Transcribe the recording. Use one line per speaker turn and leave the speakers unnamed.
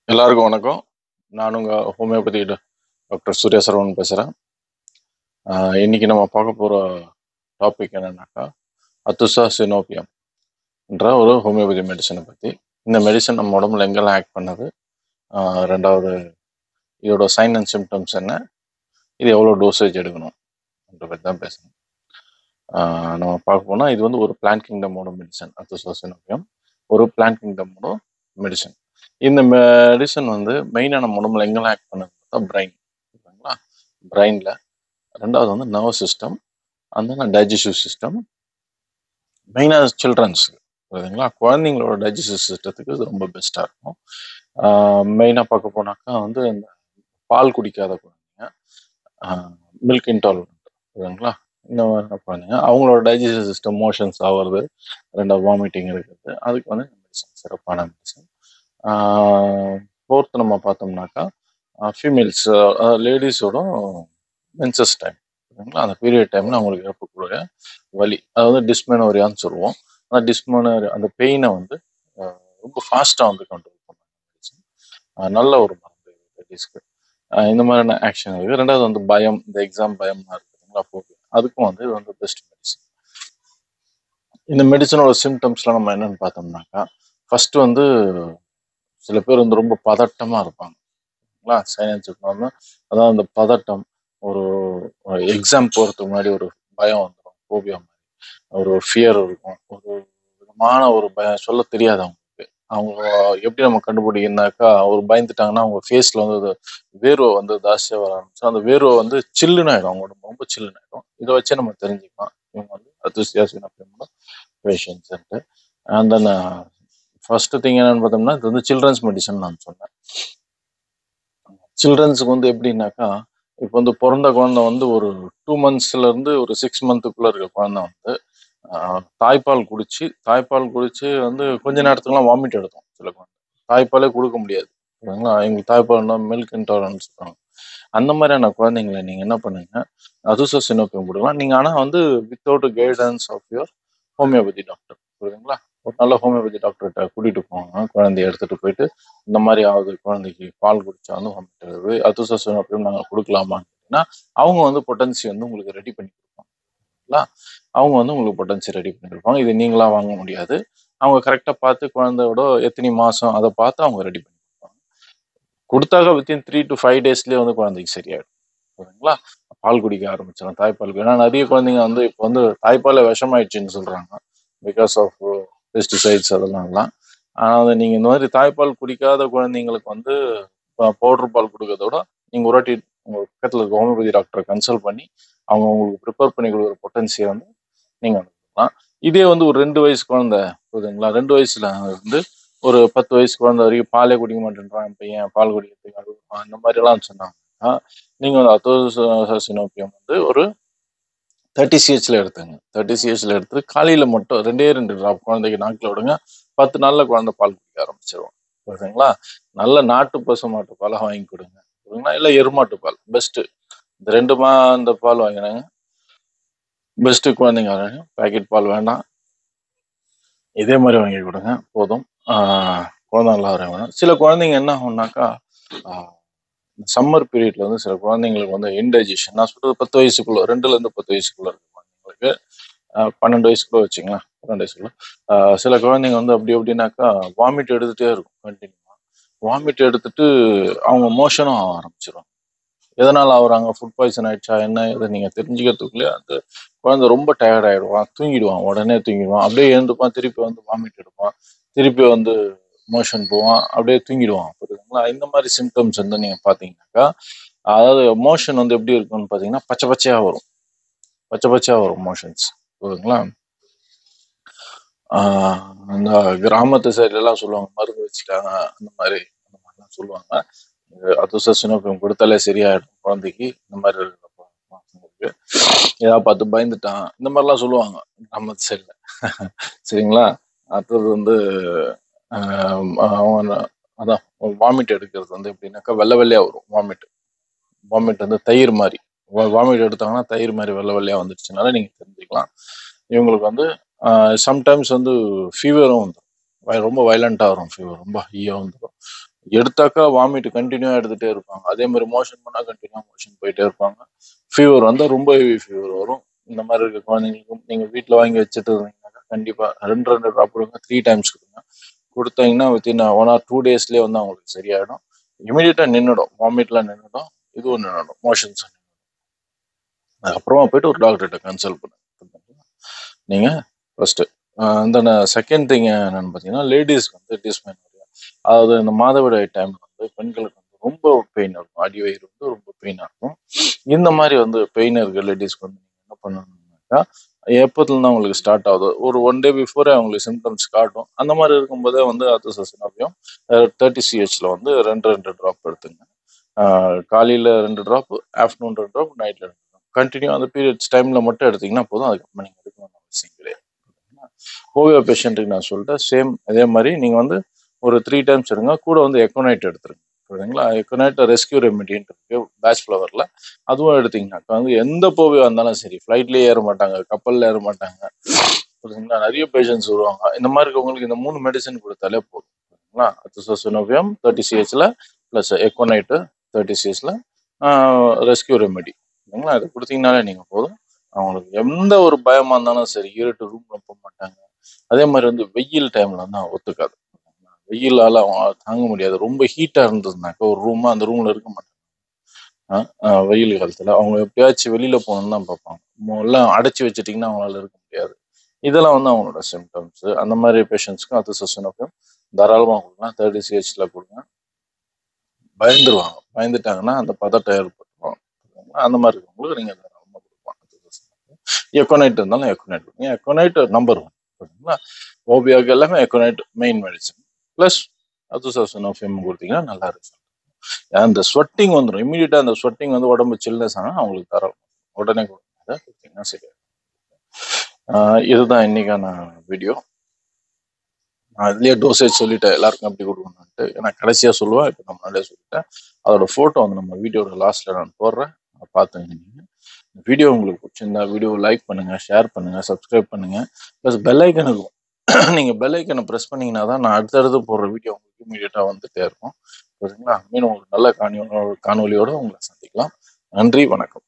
எல்லாருக்கும் வணக்கம் நான் உங்கள் ஹோமியோபதி ட- டாக்டர் சூர்யா சரவணன் பேசுகிறேன் இன்னைக்கு நம்ம பார்க்க போகிற டாபிக் என்னன்னாக்கா அத்துசா சினோபியம் என்ற ஒரு ஹோமியோபதி மெடிசனை பற்றி இந்த மெடிசன் நம்ம உடம்புல எங்கெல்லாம் ஆக்ட் பண்ணுது ஆஹ் ரெண்டாவது இதோட சைன் அண்ட் சிம்டம்ஸ் என்ன இது எவ்வளோ டோசேஜ் எடுக்கணும் என்ற பற்றி தான் பேசணும் ஆஹ் நம்ம பார்க்க போனால் இது வந்து ஒரு பிளான்ட் கிங்டமோட மெடிசன் அத்துசா சினோபியம் ஒரு பிளான்ட் கிங்டமோட மெடிசன் இந்த மெடிசன் வந்து மெயினாக நம்ம உடம்புல எங்கெல்லாம் ஆக்ட் பண்ணுது பார்த்தா பிரைன் ஓகேங்களா பிரைனில் ரெண்டாவது வந்து நர்வ் சிஸ்டம் அந்த டைஜஸ்டிவ் சிஸ்டம் மெயினாக சில்ட்ரன்ஸ் புரியுதுங்களா குழந்தைங்களோட டைஜஸ்டிவ் சிஸ்டத்துக்கு இது ரொம்ப பெஸ்ட்டாக இருக்கும் மெயினாக பார்க்க போனாக்கா வந்து இந்த பால் குடிக்காத குழந்தைங்க மில்க் இன்டாலரண்ட் புரியுதுங்களா இந்த மாதிரி குழந்தைங்க அவங்களோட டைஜஸ்டிவ் சிஸ்டம் மோஷன்ஸ் ஆகிறது ரெண்டாவது வாமிட்டிங் இருக்கிறது அதுக்கு வந்து மெடிசன் சிறப்பான மெடிசன் ஃபோர்த் நம்ம பார்த்தோம்னாக்கா ஃபீமேல்ஸ் லேடிஸோட மென்சஸ் டைம் சரிங்களா அந்த பீரியட் டைமில் அவங்களுக்கு ஏற்படக்கூடிய வலி அதாவது டிஸ்மெனோரியான்னு சொல்லுவோம் அந்த டிஸ்மெனோரியா அந்த பெயினை வந்து ஆஹ் ரொம்ப ஃபாஸ்ட்டாக வந்து கண்ட்ரோல் பண்ணுவாங்க நல்ல ஒரு மருந்து லேடிஸ்க்கு இந்த மாதிரியான ஆக்ஷன் இருக்குது ரெண்டாவது வந்து பயம் இந்த எக்ஸாம் பயம்லாம் இருக்குதுங்களா போகுது அதுக்கும் வந்து இது வந்து பெஸ்ட் மெடிசன் இந்த மெடிசனோட சிம்டம்ஸ்லாம் நம்ம என்னன்னு பார்த்தோம்னாக்கா ஃபர்ஸ்ட் வந்து சில பேர் வந்து ரொம்ப பதட்டமாக இருப்பாங்க சைலன்ஸ் இருக்கணும் அதான் அந்த பதட்டம் ஒரு எக்ஸாம் போகிறதுக்கு முன்னாடி ஒரு பயம் வந்துடும் ஃபோபியா மாதிரி ஒரு ஃபியர் இருக்கும் ஒரு விதமான ஒரு பயம் சொல்ல தெரியாது அவங்களுக்கு அவங்க எப்படி நம்ம கண்டுபிடிக்கணும்னாக்கா ஒரு பயந்துட்டாங்கன்னா அவங்க ஃபேஸில் வந்து அது வேர்வை வந்து ஜாஸ்தியாக வர ஆரம்பிச்சு அந்த வேர்வை வந்து சில்லுன்னு ஆகிடும் அவங்க உடம்பு ரொம்ப சில்லுன்னு ஆகிடும் இதை வச்சே நம்ம தெரிஞ்சுக்கலாம் இவங்க வந்து அதிர்ஷ்டியாசின் அப்படின்னா பேஷண்ட்ஸுன்ட்டு அண்ட் தென் ஃபர்ஸ்ட் திங் என்னன்னு பார்த்தோம்னா இது வந்து சில்ட்ரன்ஸ் மெடிசன் நான் சொன்னேன் சில்ட்ரன்ஸுக்கு வந்து எப்படின்னாக்கா இப்போ வந்து பிறந்த குழந்தை வந்து ஒரு டூ மந்த்ஸ்ல இருந்து ஒரு சிக்ஸ் மந்த்துக்குள்ள இருக்க குழந்தை வந்து ஆஹ், தாய்ப்பால் குடிச்சு தாய்ப்பால் குடிச்சு வந்து கொஞ்ச நேரத்துக்குலாம் வாமிட் எடுத்தோம் சில குழந்தை தாய்ப்பாலே கொடுக்க முடியாது சரிங்களா எங்களுக்கு தாய்ப்பால்னா மில்க் இன்டாலரன்ஸ் சொல்றாங்க அந்த மாதிரியான குழந்தைங்களை நீங்க என்ன பண்ணுங்க அதுசோ சினோப்பியம் கொடுக்கலாம் நீங்க ஆனா வந்து without guidance of your homeopathy doctor புரியுதுங்களா ஒரு நல்ல ஹோமியோபதி டாக்டர்கிட்ட கூட்டிட்டு போவாங்க குழந்தைய எடுத்துட்டு போயிட்டு இந்த மாதிரி ஆகுது குழந்தைக்கு பால் குடிச்சா வந்து வாமிட் வருது அதுசோ சினோப்பியம் நாங்கள் கொடுக்கலாமான்னு கேட்டீங்கன்னா அவங்க வந்து பொட்டன்சி வந்து உங்களுக்கு ரெடி பண்ணி கொடுப்பாங்க அவங்க வந்து உங்களுக்கு பொட்டன்சி ரெடி பண்ணி கொடுப்பாங்க இது நீங்களா வாங்க முடியாது அவங்க கரெக்டாக பார்த்து குழந்தையோட எத்தனை மாசம் அதை பார்த்து அவங்க ரெடி பண்ணி கொடுப்பாங்க கொடுத்தாக்க வித்தின் த்ரீ டு ஃபைவ் டேஸ்லேயே வந்து குழந்தைக்கு சரியாயிடும் சரிங்களா பால் குடிக்க ஆரம்பிச்சிடும் தாய்ப்பால் குடி- ஏன்னா நிறைய குழந்தைங்க வந்து இப்போ வந்து தாய்ப்பால் விஷமாயிடுச்சுன்னு சொல்றாங்க பிகாஸ் ஆஃப் பெஸ்டிசைட்ஸ் அதெல்லாம்லாம் ஆனால் வந்து நீங்கள் இந்த மாதிரி தாய்ப்பால் குடிக்காத குழந்தைங்களுக்கு வந்து பவுடர் பால் கொடுக்கறத விட நீங்கள் ஒரு வாட்டி உங்கள் பக்கத்தில் இருக்க ஹோமியோபதி டாக்டரை கன்சல்ட் பண்ணி அவங்க உங்களுக்கு ப்ரிப்பேர் பண்ணி கொடுக்குற பொட்டன்சியை வந்து நீங்கள் அனுப்பலாம் இதே வந்து ஒரு ரெண்டு வயசு குழந்தை புரியுதுங்களா ரெண்டு வயசுல இருந்து ஒரு பத்து வயசு குழந்தை வரைக்கும் பாலே குடிக்க மாட்டேன்றான் என் பையன் பால் குடிக்கிறதுக்கு அழுவான் இந்த மாதிரி எல்லாம் சொன்னாங்கன்னா நீங்கள் வந்து அத்தோசினோப்பியம் வந்து ஒரு தேர்ட்டி சிஹெச்ல எடுத்துங்க தேர்ட்டி சிஹெச்ல எடுத்து காலையில மட்டும் ரெண்டே ரெண்டு ட்ராப் குழந்தைக்கு நாக்கில் விடுங்க பத்து நாள்ல குழந்தை பால் குடிக்க ஆரம்பிச்சிருவோம் புரியுதுங்களா நல்ல நாட்டு பசு மாட்டு பாலை வாங்கி கொடுங்க புரியுதுங்களா இல்லை எருமாட்டு பால் பெஸ்ட் இந்த ரெண்டு மா இந்த பால் வாங்கினாங்க பெஸ்ட் குழந்தைங்க பேக்கெட் பால் வேண்டாம் இதே மாதிரி வாங்கி கொடுங்க போதும் ஆஹ் குழந்தை நல்லா வரையும் சில குழந்தைங்க என்ன ஆகும்னாக்கா சம்மர் பீரியட்ல வந்து சில குழந்தைங்களுக்கு வந்து இன்டைஜஷன் நான் சொல்றது பத்து வயசுக்குள்ள ரெண்டுல இருந்து பத்து வயசுக்குள்ள இருக்க குழந்தைங்களுக்கு ஆஹ் பன்னெண்டு வயசுக்குள்ள வச்சுங்களேன் பன்னெண்டு வயசுக்குள்ள ஆஹ் சில குழந்தைங்க வந்து அப்படி எப்படின்னாக்கா வாமிட் எடுத்துட்டே இருக்கும் கண்டினியூவா வாமிட் எடுத்துட்டு அவங்க மோஷனும் ஆக ஆரம்பிச்சிடும் எதனால ஆகுறாங்க ஃபுட் பாய்சன் ஆயிடுச்சா என்ன இதை நீங்க தெரிஞ்சுக்கிறதுக்குள்ளே அந்த குழந்தை ரொம்ப டயர்ட் ஆயிடுவான் தூங்கிடுவான் உடனே தூங்கிடுவான் அப்படியே எழுந்துப்பான் திருப்பி வந்து வாமிட் எடுப்பான் திருப்பி வந்து மோஷன் போவான் அப்படியே தூங்கிடுவான் புரியுதுங்களா இந்த மாதிரி சிம்டம்ஸ் வந்து நீங்க பாத்தீங்கன்னாக்கா அதாவது மோஷன் வந்து எப்படி இருக்கும்னு பாத்தீங்கன்னா பச்சை பச்சையா வரும் பச்சை பச்சையா வரும் மோஷன்ஸ் புரியுதுங்களா ஆஹ் இந்த கிராமத்து சைடுல எல்லாம் சொல்லுவாங்க மருந்து வச்சுட்டாங்க அந்த மாதிரி அந்த மாதிரிலாம் சொல்லுவாங்க அதுச சினோப்பியம் கொடுத்தாலே சரியாயிடும் குழந்தைக்கு இந்த மாதிரி இருக்கிற பசங்களுக்கு ஏதாவது பார்த்து பயந்துட்டான் இந்த மாதிரிலாம் சொல்லுவாங்க கிராமத்து சைடுல சரிங்களா அடுத்தது வந்து ஆஹ் அவன் அதான் வாமிட் எடுக்கிறது வந்து எப்படின்னாக்கா வெள்ளை வெள்ளையா வரும் வாமிட் வாமிட் வந்து தயிர் மாதிரி வாமிட் எடுத்தாங்கன்னா தயிர் மாதிரி வெள்ளை வெள்ளையா வந்துடுச்சுனால நீங்க தெரிஞ்சுக்கலாம் இவங்களுக்கு வந்து சம்டைம்ஸ் வந்து ஃபீவரும் வந்துடும் ரொம்ப வயலண்டா வரும் ஃபீவர் ரொம்ப ஹையா வந்துடும் எடுத்தாக்கா வாமிட் கண்டினியூவா எடுத்துட்டே இருப்பாங்க அதே மாதிரி மோஷன் பண்ணா கண்டினியூவா மோஷன் போயிட்டே இருப்பாங்க ஃபீவர் வந்தா ரொம்ப ஹெவி ஃபீவர் வரும் இந்த மாதிரி இருக்க குழந்தைங்களுக்கும் நீங்க வீட்ல வாங்கி வச்சுட்டு இருந்தீங்கன்னாக்கா கண்டிப்பா ரெண்டு ரெண்டு ட்ராப் கொடுங்க த்ரீ டைம்ஸ் கொடுங்க கொடுத்தீங்கன்னா வித்தின் ஒன் ஆர் டூ டேஸ்லயே வந்து அவங்களுக்கு சரியாயிடும் இமீடியட்டா நின்றுடும் வாமிட்லாம் நின்றுடும் இதுவும் நின்றுடும் மோஷன்ஸ் அப்புறமா போயிட்டு ஒரு டாக்டர்கிட்ட கன்சல்ட் பண்ணுங்க நீங்க ஃபர்ஸ்ட் இந்த செகண்ட் திங் என்னன்னு பார்த்தீங்கன்னா லேடிஸ்க்கு வந்து டிஸ்மைன் அதாவது இந்த மாதவிடாய் டைம்ல வந்து பெண்களுக்கு வந்து ரொம்ப பெயின் இருக்கும் அடி வயிறு வந்து ரொம்ப பெயினாக இருக்கும் இந்த மாதிரி வந்து பெயின் இருக்க லேடிஸ்க்கு வந்து நீங்க என்ன பண்ணணும்னாக்கா எப்போதுலேருந்து அவங்களுக்கு ஸ்டார்ட் ஆகுது ஒரு ஒன் டே பிஃபோரே அவங்களுக்கு சிம்டம்ஸ் காட்டும் அந்த மாதிரி இருக்கும்போதே வந்து அத்தசசினாவையும் தேர்ட்டி சிஹெச்ல வந்து ரெண்டு ரெண்டு ட்ராப் எடுத்துங்க ஆஹ் காலையில ரெண்டு ட்ராப் ஆஃப்டர்நூன் ரெண்டு ட்ராப் நைட்ல ரெண்டு ட்ராப் கண்டினியூ அந்த பீரியட்ஸ் டைம்ல மட்டும் எடுத்தீங்கன்னா போதும் அதுக்கப்புறம் நீங்க எடுக்கணும்னு அவசியம் கிடையாது ஓவியோ பேஷண்ட்டுக்கு நான் சொல்லிட்டேன் சேம் அதே மாதிரி நீங்க வந்து ஒரு த்ரீ டைம்ஸ் எடுங்க கூட வந்து எக்கோனைட் எடுத்துருங்க புரியுதுங்களா எக்கோனைட் ரெஸ்கியூ ரெமிடின்ட்டு இருக்கு பேட்ச் ஃப்ளவர்ல அதுவும் எடுத்தீங்கன்னாக்கா வந்து எந்த போவியோ இருந்தாலும் சரி ஃப்ளைட்லயே ஏற மாட்டாங்க கப்பல்ல ஏற மாட்டாங்க புரியுதுங்களா நிறைய பேஷண்ட்ஸ் வருவாங்க இந்த மாதிரி இருக்கவங்களுக்கு இந்த மூணு மெடிசன் கொடுத்தாலே போதும் புரியுதுங்களா அத்தசோசினோவியம் தேர்ட்டி சிஹெச்ல ப்ளஸ் எக்கோனைட்டு தேர்ட்டி சிஹெச்ல ரெஸ்கியூ ரெமெடி சரிங்களா இது கொடுத்தீங்கனாலே நீங்க போதும் அவங்களுக்கு எந்த ஒரு பயமா இருந்தாலும் சரி இருட்டு ரூம்ல போக மாட்டாங்க அதே மாதிரி வந்து வெயில் டைம்ல வந்து ஒத்துக்காது வெயிலால அவங்க தாங்க முடியாது ரொம்ப ஹீட்டா இருந்ததுனாக்கா ஒரு ரூம் அந்த ரூம்ல இருக்க மாட்டாங்க ஆஹ் ஆஹ் வெயில் காலத்துல அவங்க எப்பயாச்சும் வெளியில போகணும்னு தான் பார்ப்பாங்க மொ- எல்லாம் அடைச்சி வச்சிட்டிங்கன்னா அவங்களால இருக்க முடியாது இதெல்லாம் வந்து அவங்களோட சிம்டம்ஸ் அந்த மாதிரி பேஷண்ட்ஸ்க்கும் அது சசனக்கும் தாராளமாக கொடுக்கலாம் தேர்ட்டி சிஹெச்ல கொடுங்க பயந்துருவாங்க பயந்துட்டாங்கன்னா அந்த பதட்டம் ஏற்பட்டுருவாங்க புரியுதுங்களா? அந்த மாதிரி இருக்கவங்களுக்கு நீங்க தாராளமாக கொடுக்கலாம் எக்கோனைட் இருந்தாலும் எக்கோனைட் கொடுங்க எக்கோனைட் நம்பர் ஒன் புரியுதுங்களா ஓபியாவுக்கு எல்லாமே எக்கோனைட் மெயின் மெடிசன் ப்ளஸ் அதுசோஃபியம் கொடுத்தீங்கன்னா நல்லா இருக்கும் அந்த ஸ்வெட்டிங் வந்துடும் இமீடியட்டா அந்த ஸ்வெட்டிங் வந்து உடம்பு சில்னஸ் ஆனால் அவங்களுக்கு தரோம் உடனே கொடுங்க கொடுத்தீங்கன்னா சரி ஆஹ் இதுதான் இன்னைக்கான வீடியோ நான் இதுலயே டோசேஜ் சொல்லிட்டேன் எல்லாருக்கும் எப்படி கொடுக்கணும்ட்டு நான் கடைசியா சொல்லுவேன் இப்போ நான் முன்னாடியே சொல்லிட்டேன் அதோட போட்டோ வந்து நம்ம வீடியோட லாஸ்ட்ல நான் போடுறேன் அதை பார்த்துங்க நீங்க வீடியோ உங்களுக்கு பிடிச்சிருந்தா வீடியோ லைக் பண்ணுங்க ஷேர் பண்ணுங்க சப்ஸ்கிரைப் பண்ணுங்க ப்ளஸ் பெல் ஐக்கனுக்கும் நீங்க பெல் ஐக்கனை ப்ரெஸ் பண்ணீங்கன்னா தான் நான் அடுத்தடுத்து போடுற வீடியோ உங்களுக்கு இமீடியட்டா வந்துட்டே இருக்கும் சரிங்களா மீன் உங்களுக்கு நல்ல காணொலியோட காணொலியோட உங்களை சந்திக்கலாம் நன்றி வணக்கம்